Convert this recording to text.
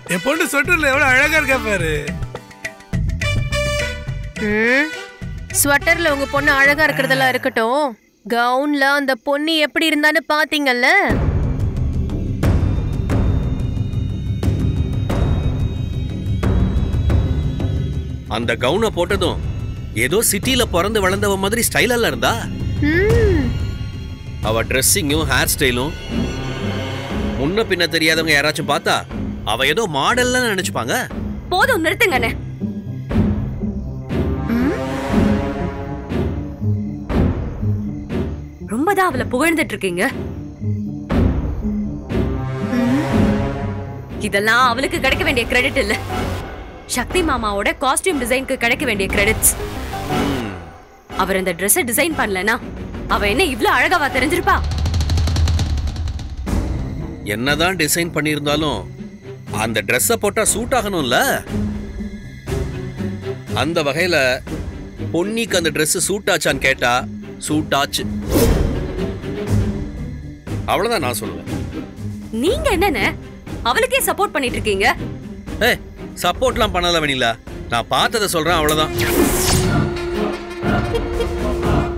என் பொண்ணு ஸ்வெட்டர்ல எவ்வளவு அழகா இருக்கா பாரு ம் ஸ்வெட்டர்ல உங்க பொண்ணு அழகா இருக்கிறதெல்லாம் இருக்கட்டும் கவுன்ல அந்த பொண்ணு எப்படி இருந்தான்னு பாத்தீங்கல்ல அந்த கவுனை போட்டதும் ஏதோ சிட்டில பிறந்து வளர்ந்தவ மாதிரி ஸ்டைலால இருந்தா ம் அவ ட்ரெஸ்ஸிங்கும் ஹேர் ஸ்டைலும் முன்ன பின்ன தெரியாதவங்க யாராச்சும் பார்த்தா அவ ஏதோ மாடல்ல நினைச்சுப்பாங்க போதும் நிறுத்துங்க அண்ணே ரொம்ப தான் அவளை புகழ்ந்துட்டு இருக்கீங்க இதெல்லாம் அவளுக்கு கிடைக்க வேண்டிய கிரெடிட் இல்ல சக்தி மாமாவோட காஸ்டியூம் டிசைனுக்கு கிடைக்க வேண்டிய கிரெடிட்ஸ் அவர் அந்த ட்ரெஸ்ஸை டிசைன் பண்ணலனா அவ என்ன இவ்ளோ அழகாவா தெரிஞ்சிருப்பா என்னதான் டிசைன் பண்ணியிருந்தாலும் அந்த ட்ரெஸ்ஸை போட்டா சூட் ஆகணும்ல அந்த வகையில பொன்னிக்கு அந்த Dress சூட் ஆச்சான்னு கேட்டா சூட் ஆச்சு அவ்வளவுதான் நான் சொல்லுவேன் நீங்க என்னன்னு அவளுக்கே சப்போர்ட் பண்ணிட்டு இருக்கீங்க ஏ சப்போர்ட்லாம் பண்ணல வெனிலா நான் பார்த்ததை சொல்றேன் அவ்வளவுதான்